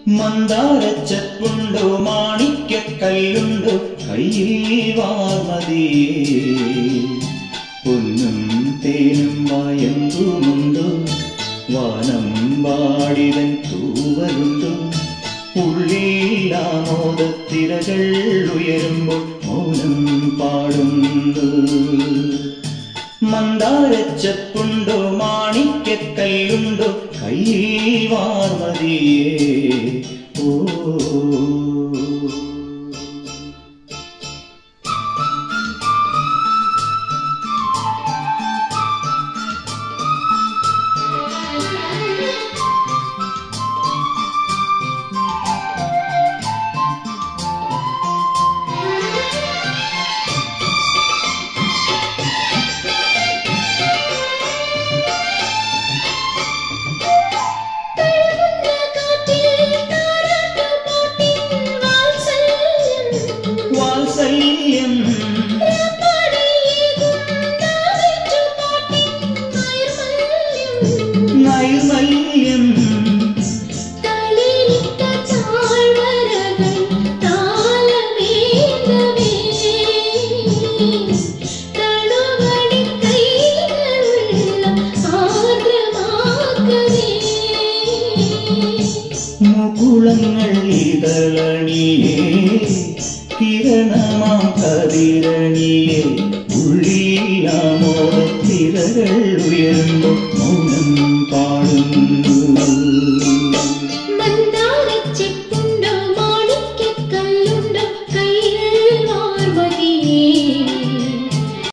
മന്ദാരച്ചപ്പുണ്ടോ മാണിക്കല്ലുണ്ടോ കയ്യിൽ വാർമതിയേ പൊന്നും തേനും വായന്തുമുണ്ടോ വാനം പാടിതൻ തൂവലുണ്ടോ ഉള്ളിലാമോദത്തിരകൾ ഉയരുമ്പോൾ മൗനം പാടുന്നു മന്ദാരച്ചപ്പുണ്ടോ മാണിക്കല്ലുണ്ടോ കയ്യിൽ വാർമതിയേ ഓ വാത്സല്യം നൈർമല്യം മുകുളങ്ങൾ ഇതളണിയേ കിരണമാം കതിരണിയേ ഉള്ളിലാമോദത്തിരകൾ ഉയരുമ്പോൾ